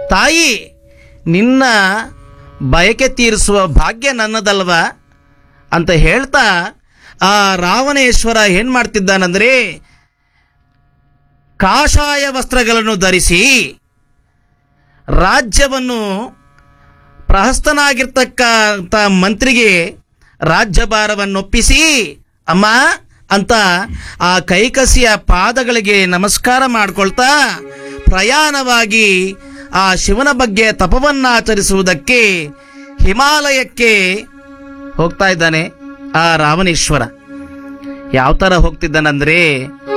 ತಾಯಿ ನಿನ್ನ ಬಯಕೆ ತೀರಿಸುವ ಭಾಗ್ಯ ನನ್ನದಲ್ವಾ ಅಂತ ಹೇಳ್ತಾ ಆ ರಾವಣೇಶ್ವರ ಏನ್ ಮಾಡ್ತಿದ್ದಾನಂದ್ರೆ ಕಾಷಾಯ ವಸ್ತ್ರಗಳನ್ನು ಧರಿಸಿ ರಾಜ್ಯವನ್ನು ಪ್ರಹಸ್ತನಾಗಿರ್ತಕ್ಕಂಥ ಮಂತ್ರಿಗೆ ರಾಜ್ಯಭಾರವನ್ನೊಪ್ಪಿಸಿ ಅಮ್ಮ ಅಂತ ಆ ಕೈಕಸಿಯ ಪಾದಗಳಿಗೆ ನಮಸ್ಕಾರ ಮಾಡ್ಕೊಳ್ತಾ ಪ್ರಯಾಣವಾಗಿ ಆ ಶಿವನ ಬಗ್ಗೆ ತಪವನ್ನಾಚರಿಸುವುದಕ್ಕೆ ಹಿಮಾಲಯಕ್ಕೆ ಹೋಗ್ತಾ ಇದ್ದಾನೆ ಆ ರಾವಣೇಶ್ವರ ಯಾವ ಥರ ಹೋಗ್ತಿದ್ದಾನಂದ್ರೆ